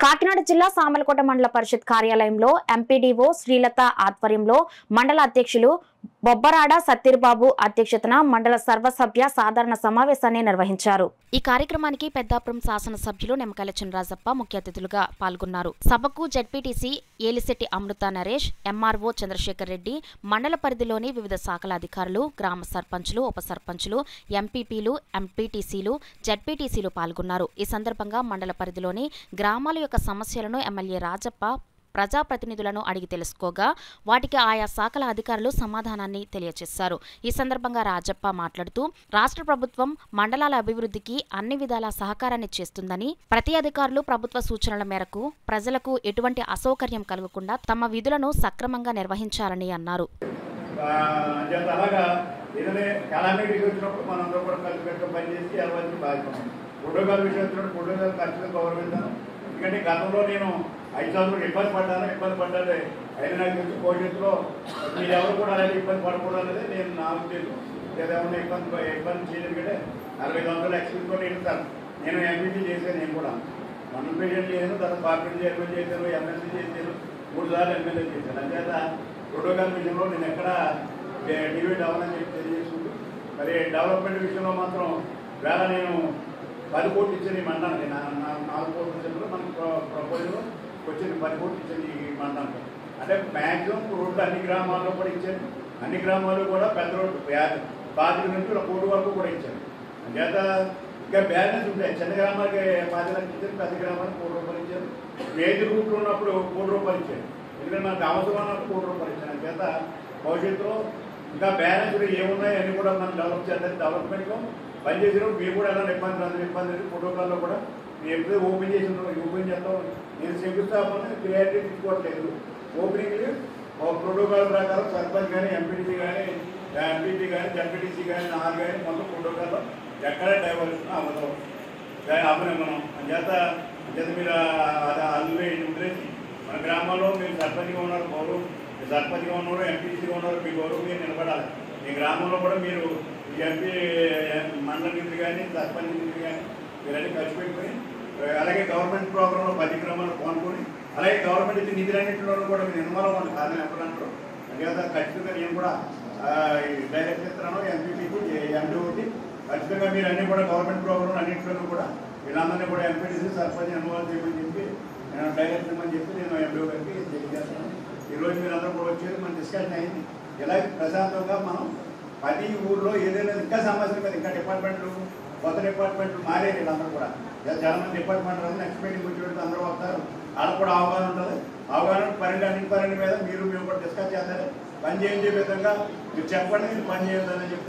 కాకినాడ జిల్లా సామలకోట మండల పరిషత్ కార్యాలయంలో ఎంపీడీఓ శ్రీలత ఆధ్వర్యంలో మండల అధ్యక్షులు బొబ్బరాడ సత్తిరిబాబు అధ్యక్షతన మండల సర్వసభ్య సాధారణ సమావేశాన్ని నిర్వహించారు ఈ కార్యక్రమానికి పెద్దాపురం శాసనసభ్యులు నిమ్మకాయల చినరాజప్ప ముఖ్య అతిథులుగా పాల్గొన్నారు సభకు జడ్పీటీసీ ఏలిశెట్టి అమృత నరేష్ ఎంఆర్ఓ చంద్రశేఖర్ రెడ్డి మండల పరిధిలోని వివిధ శాఖల అధికారులు గ్రామ సర్పంచులు ఉప సర్పంచులు ఎంపీపీలు ఎంపీటీసీలు జడ్పీటీసీలు పాల్గొన్నారు ఈ సందర్భంగా మండల పరిధిలోని గ్రామాల యొక్క సమస్యలను ఎమ్మెల్యే రాజప్ప ప్రజాప్రతినిధులను అడిగి తెలుసుకోగా వాటికి ఆయా శాఖల అధికారులు సమాధానాన్ని తెలియజేశారు ఈ సందర్భంగా రాజప్ప మాట్లాడుతూ రాష్ట్ర ప్రభుత్వం మండలాల అభివృద్ధికి అన్ని విధాల సహకారాన్ని చేస్తుందని ప్రతి అధికారులు ప్రభుత్వ సూచనల మేరకు ప్రజలకు ఎటువంటి అసౌకర్యం కలగకుండా తమ విధులను సక్రమంగా నిర్వహించాలని అన్నారు ఆ, అంచేత అలాగా ఏదైనా కలామిటీస్ వచ్చినప్పుడు మనందరం కూడా కలిసి పెట్టుకుని పనిచేసి ఎవరికి బాధ్యత ప్రోటోకాల్ విషయం వచ్చినప్పుడు ప్రోటోకాల్ ఖర్చులు గౌరవిస్తాను ఎందుకంటే గతంలో నేను ఐదు సంవత్సరాలు ఇబ్బంది పడ్డాను ఇబ్బంది పడ్డాను అయినా నాకు తెలుసు భవిష్యత్తులో మీరు ఎవరు కూడా అలాగే ఇబ్బంది పడకూడదు అనేది నేను నా ఉద్దేశం ఏదైనా ఇబ్బంది ఇబ్బంది చేయలేదు కంటే అరవై సంవత్సరాలు ఎక్స్పీరియన్స్ కూడా నేను సార్ నేను ఎంపీసీ చేశాను నేను కూడా మన పేషెంట్ చేశాను తర్వాత పార్టీ చైర్మన్ చేశాను ఎమ్మెల్సీ చేశాను మూడు సార్లు ఎమ్మెల్యే చేశాను అంచేత ప్రోటోకాల్ విషయంలో నేను ఎక్కడ డివైడ్ అవ్వాలని చెప్పి తెలియజేసుకుంటూ మరి డెవలప్మెంట్ విషయంలో మాత్రం వేళ నేను పది కోట్లు ఇచ్చాను ఈ మండలానికి నా నా- నాలుగు కోట్ల విషయంలో మనకు ప్రపోజల్ వచ్చింది పది కోట్లు ఇచ్చాను ఈ మండలానికి అంటే మ్యాక్సిమం రోడ్లు అన్ని గ్రామాల్లో కూడా ఇచ్చాను అన్ని గ్రామాల్లో కూడా పెద్ద రోడ్డు బ్యా- పాతిక నుంచి ఒక కోటి వరకు కూడా ఇచ్చాను అంచేత ఇంకా బ్యాలెన్స్ ఉంటాయి చిన్న గ్రామాలకి పది లక్షలు ఇచ్చారు పెద్ద గ్రామాలకు కోటి రూపాయలు ఇచ్చారు మేజర్ రూట్లు ఉన్నప్పుడు కోటి రూపాయలు ఇచ్చారు ఎందుకంటే మనకు అవసరం ఉన్నప్పుడు కోటి రూపాయలు ఇచ్చాను అంచేత భవిష్యత్తులో ఇంకా బ్యాలెన్స్ ఏమున్నాయి అన్ని కూడా మనం డెవలప్ చేద్దాం డెవలప్మెంట్లో పనిచేసినప్పుడు మీరు కూడా ఎలా ఇబ్బంది అందరూ ఇబ్బంది లేదు ప్రోటోకాల్లో కూడా నేను ఎప్పుడూ ఓపెన్ చేసి ఉన్నాను ఓపెన్ చేస్తాం నేను శంకుస్థాపన క్రియారిటీ తీసుకోవట్లేదు ఓపెనింగ్ ఒక ప్రోటోకాల్ ప్రకారం సర్పంచ్ కానీ ఎంపీటీసీ కానీ ఎంపీటీ కానీ జడ్పీటీసీ కానీ నాలుగు కానీ మొత్తం ప్రోటోకాల్లో ఎక్కడ డైవర్షన్ అవ్వదు దాని అవ్వలేం మనం అంచేత అంచేత మీరు అది అల్లు వదిలేసి మన గ్రామాల్లో మీరు సర్పంచ్గా ఉన్నారు గౌరవం సర్పంచ్గా ఉన్నారు ఎంపీసీగా ఉన్నారు మీ గౌరవం మీరు నిలబడాలి మీ గ్రామంలో కూడా మీరు ఈ ఎంపీ మండల నిధులు కానీ సర్పంచ్ నిధులు కానీ మీరన్నీ ఖర్చు పెట్టుకొని అలాగే గవర్నమెంట్ ప్రోగ్రాంలో పది గ్రామాలు పాల్గొని అలాగే గవర్నమెంట్ ఇచ్చిన నిధులన్నింటిలో కూడా మీరు ఇన్వాల్వ్ అవ్వండి కాదని ఎప్పుడు అంటారు అంచేత ఖచ్చితంగా నేను కూడా డైరెక్ట్ ఇస్తున్నాను ఎంపీటీకి ఎండోకి ఖచ్చితంగా మీరు అన్ని కూడా గవర్నమెంట్ ప్రోగ్రాం అన్నింటిలోనూ కూడా వీళ్ళందరినీ కూడా ఎంపీటీసీ సర్పంచ్ ఇన్వాల్వ్ చేయమని చెప్పి నేను డైరెక్ట్ ఇవ్వమని చెప్పి నేను ఎండో గారికి తెలియజేస్తాను ఈరోజు మీరందరూ కూడా వచ్చేది మన డిస్కషన్ అయింది ఇలా ప్రశాంతంగా మనం ప్రతి ఊర్లో ఏదైనా ఇంకా సమస్యలు కదా ఇంకా డిపార్ట్మెంట్లు కొత్త డిపార్ట్మెంట్లు మారే వీళ్ళందరూ కూడా ఇలా చాలా మంది డిపార్ట్మెంట్ నెక్స్ట్ మీటింగ్ వచ్చేటప్పుడు అందరూ వస్తారు వాళ్ళకు కూడా అవగాహన ఉంటుంది అవగాహన పన్నెండు అన్ని పన్నెండు మీద మీరు మేము కూడా డిస్కస్ చేస్తారు పని చేయించే విధంగా మీరు చెప్పండి మీరు పని చేయాలని చెప్పి